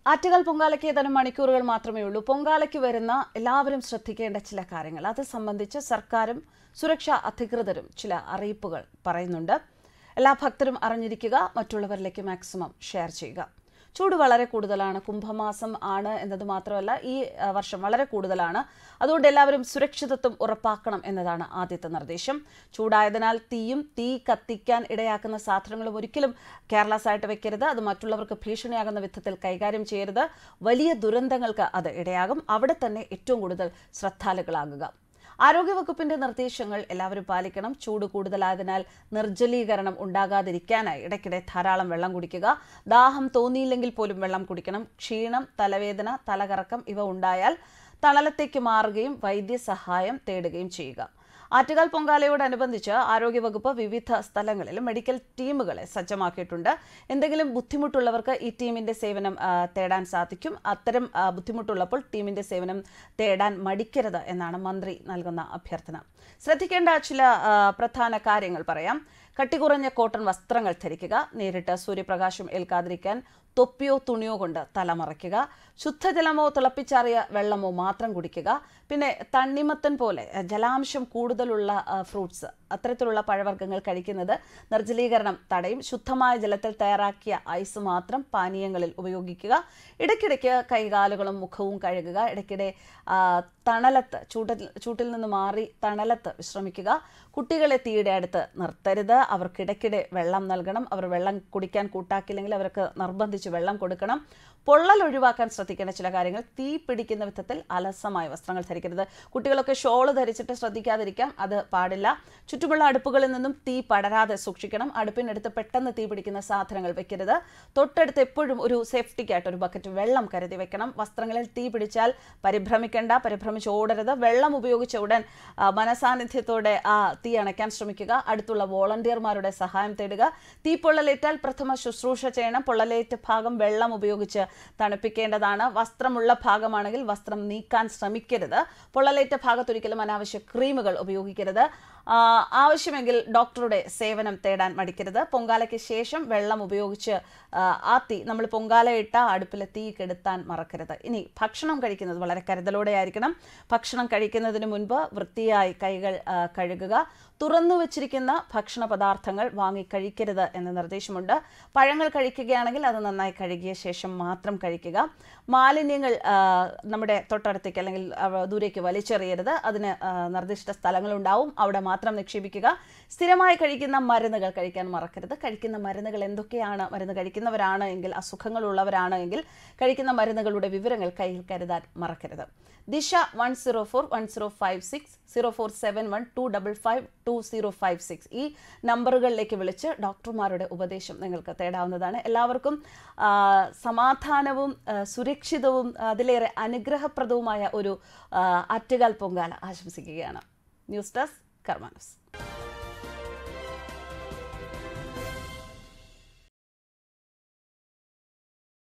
ആറ്റുകാൽ പൊങ്കാലയ്ക്ക് ഏതാനും മണിക്കൂറുകൾ മാത്രമേ ഉള്ളൂ പൊങ്കാലയ്ക്ക് വരുന്ന എല്ലാവരും ശ്രദ്ധിക്കേണ്ട ചില കാര്യങ്ങൾ അത് സംബന്ധിച്ച് സർക്കാരും സുരക്ഷാ അധികൃതരും ചില അറിയിപ്പുകൾ പറയുന്നുണ്ട് എല്ലാ ഭക്തരും അറിഞ്ഞിരിക്കുക മറ്റുള്ളവരിലേക്ക് മാക്സിമം ഷെയർ ചെയ്യുക ചൂട് വളരെ കൂടുതലാണ് കുംഭമാസം ആണ് എന്നത് മാത്രമല്ല ഈ ആ, വർഷം വളരെ കൂടുതലാണ് അതുകൊണ്ട് എല്ലാവരും സുരക്ഷിതത്വം ഉറപ്പാക്കണം എന്നതാണ് ആദ്യത്തെ നിർദ്ദേശം ചൂടായതിനാൽ തീയും തീ കത്തിക്കാൻ ഇടയാക്കുന്ന സാധനങ്ങളും ഒരിക്കലും കെയർലെസ് ആയിട്ട് വെക്കരുത് അത് മറ്റുള്ളവർക്ക് ഭീഷണിയാകുന്ന വിധത്തിൽ കൈകാര്യം ചെയ്യരുത് വലിയ ദുരന്തങ്ങൾക്ക് അത് ഇടയാകും അവിടെ തന്നെ ഏറ്റവും കൂടുതൽ ശ്രദ്ധാലുക്കളാകുക ആരോഗ്യവകുപ്പിന്റെ നിർദ്ദേശങ്ങൾ എല്ലാവരും പാലിക്കണം ചൂട് കൂടുതലായതിനാൽ നിർജ്ജലീകരണം ഉണ്ടാകാതിരിക്കാനായി ഇടയ്ക്കിടെ ധാരാളം വെള്ളം കുടിക്കുക ദാഹം തോന്നിയില്ലെങ്കിൽ പോലും വെള്ളം കുടിക്കണം ക്ഷീണം തലവേദന തലകറക്കം ഇവ ഉണ്ടായാൽ തണലത്തേക്ക് മാറുകയും വൈദ്യസഹായം തേടുകയും ചെയ്യുക ആറ്റുകാൽ പൊങ്കാലയോടനുബന്ധിച്ച് ആരോഗ്യവകുപ്പ് വിവിധ സ്ഥലങ്ങളിൽ മെഡിക്കൽ ടീമുകളെ സജ്ജമാക്കിയിട്ടുണ്ട് എന്തെങ്കിലും ബുദ്ധിമുട്ടുള്ളവർക്ക് ഈ ടീമിന്റെ സേവനം ആ, തേടാൻ സാധിക്കും അത്തരം ആ, ബുദ്ധിമുട്ടുള്ളപ്പോൾ ടീമിന്റെ സേവനം തേടാൻ മടിക്കരുത് എന്നാണ് മന്ത്രി നൽകുന്ന അഭ്യർത്ഥന ശ്രദ്ധിക്കേണ്ട ചില ആ, പ്രധാന കാര്യങ്ങൾ പറയാം കട്ടികുറഞ്ഞ കോട്ടൺ വസ്ത്രങ്ങൾ ധരിക്കുക നേരിട്ട് സൂര്യപ്രകാശം ഏൽക്കാതിരിക്കാൻ തൊപ്പിയോ തുണിയോ കൊണ്ട് തലമറയ്ക്കുക ശുദ്ധജലമോ തിളപ്പിച്ചാറിയ വെള്ളമോ മാത്രം കുടിക്കുക പിന്നെ തണ്ണിമത്തൻ പോലെ അഹ്, ജലാംശം കൂടുതലുള്ള ഫ്രൂട്ട്സ് അത്തരത്തിലുള്ള പഴവർഗ്ഗങ്ങൾ കഴിക്കുന്നത് നിർജ്ജലീകരണം തടയും ശുദ്ധമായ ജലത്തിൽ തയ്യാറാക്കിയ ഐസ് മാത്രം പാനീയങ്ങളിൽ ഉപയോഗിക്കുക ഇടയ്ക്കിടയ്ക്ക് കൈകാലുകളും മുഖവും കഴുകുക ഇടയ്ക്കിടെ ആ, തണലത്ത് ചൂട്ടിൽ ചൂട്ടിൽ നിന്ന് മാറി തണലത്ത് വിശ്രമിക്കുക കുട്ടികളെ തീയുടെ അടുത്ത് നിർത്തരുത് അവർക്കിടയ്ക്കിടെ വെള്ളം നൽകണം അവർ വെള്ളം കുടിക്കാൻ കൂട്ടാക്കില്ലെങ്കിൽ അവർക്ക് നിർബന്ധിച്ച് വെള്ളം കൊടുക്കണം പൊള്ളൽ ഒഴിവാക്കാൻ ശ്രദ്ധിക്കേണ്ട ചില കാര്യങ്ങൾ തീ പിടിക്കുന്ന വിധത്തിൽ അലസമായ വസ്ത്രങ്ങൾ ധരിക്കരുത് കുട്ടികളൊക്കെ ഷോള് ധരിച്ചിട്ട് ശ്രദ്ധിക്കാതിരിക്കാം അത് പാടില്ല ചുറ്റുമുള്ള അടുപ്പുകളിൽ നിന്നും തീ പടരാതെ സൂക്ഷിക്കണം അടുപ്പിനടുത്ത് പെട്ടെന്ന് തീ പിടിക്കുന്ന സാധനങ്ങൾ വെക്കരുത് തൊട്ടടുത്ത് എപ്പോഴും ഒരു സേഫ്റ്റിക്കായിട്ട് ഒരു ബക്കറ്റ് വെള്ളം കരുതി വെക്കണം വസ്ത്രങ്ങളിൽ തീ പിടിച്ചാൽ പരിഭ്രമിക്കേണ്ട പരിഭ്രമിച്ച് ഓടരുത് വെള്ളം ഉപയോഗിച്ച ഉടൻ ആ, മനസാന്നിധ്യത്തോടെ ആ തീ അണയ്ക്കാൻ ശ്രമിക്കുക അടുത്തുള്ള വോളണ്ടിയർമാരുടെ സഹായം തേടുക തീ പൊള്ളലേറ്റാൽ പ്രഥമ ശുശ്രൂഷ ചെയ്യണം പൊള്ളലേറ്റ ഭാഗം വെള്ളം ഉപയോഗിച്ച് തണുപ്പിക്കേണ്ടതാണ് വസ്ത്രമുള്ള ഭാഗമാണെങ്കിൽ വസ്ത്രം നീക്കാൻ ശ്രമിക്കരുത് പൊള്ളലേറ്റ ഭാഗത്തൊരിക്കലും അനാവശ്യ ക്രീമുകൾ ഉപയോഗിക്കരുത് ആ, ആവശ്യമെങ്കിൽ ഡോക്ടറുടെ സേവനം തേടാൻ മടിക്കരുത് പൊങ്കാലയ്ക്ക് ശേഷം വെള്ളം ഉപയോഗിച്ച് ആ, ആ തീ നമ്മൾ പൊങ്കാല ഇട്ട അടുപ്പിലെ തീ കെടുത്താൻ മറക്കരുത് ഇനി ഭക്ഷണം കഴിക്കുന്നത് വളരെ കരുതലോടെ ആയിരിക്കണം ഭക്ഷണം കഴിക്കുന്നതിന് മുൻപ് വൃത്തിയായി കൈകൾ ആ, കഴുകുക തുറന്നു വച്ചിരിക്കുന്ന ഭക്ഷണ പദാർത്ഥങ്ങൾ വാങ്ങി കഴിക്കരുത് എന്ന നിർദ്ദേശമുണ്ട് പഴങ്ങൾ കഴിക്കുകയാണെങ്കിൽ അത് നന്നായി കഴുകിയ ശേഷം മാത്രം കഴിക്കുക മാലിന്യങ്ങൾ ആ, നമ്മുടെ തൊട്ടടുത്തേക്ക് അല്ലെങ്കിൽ അവ ദൂരേക്ക് വലിച്ചെറിയരുത് അതിന് ആ, നിർദ്ദിഷ്ട സ്ഥലങ്ങളുണ്ടാവും അവിടെ മാത്രം നിക്ഷേപിക്കുക സ്ഥിരമായി കഴിക്കുന്ന മരുന്നുകൾ കഴിക്കാൻ മറക്കരുത് കഴിക്കുന്ന മരുന്നുകൾ എന്തൊക്കെയാണ് മരുന്ന് കഴിക്കുന്നവരാണ് എങ്കിൽ അസുഖങ്ങളുള്ളവരാണ് എങ്കിൽ കഴിക്കുന്ന മരുന്നുകളുടെ വിവരങ്ങൾ കയ്യിൽ കരുതാൻ മറക്കരുത് Disha one zero four one zero five six zero four seven one two double five two zero five six ഈ നമ്പറുകളിലേക്ക് വിളിച്ച് ഡോക്ടർമാരുടെ ഉപദേശം നിങ്ങൾക്ക് തേടാവുന്നതാണ് എല്ലാവർക്കും ആ, സമാധാനവും ആ, സുരക്ഷിതവും അതിലേറെ അനുഗ്രഹപ്രദവുമായ ഒരു ആ, ആറ്റുകാൽ പൊങ്കാല ആശംസിക്കുകയാണ് ന്യൂസ് ഡെസ്ക് കർമാനസ്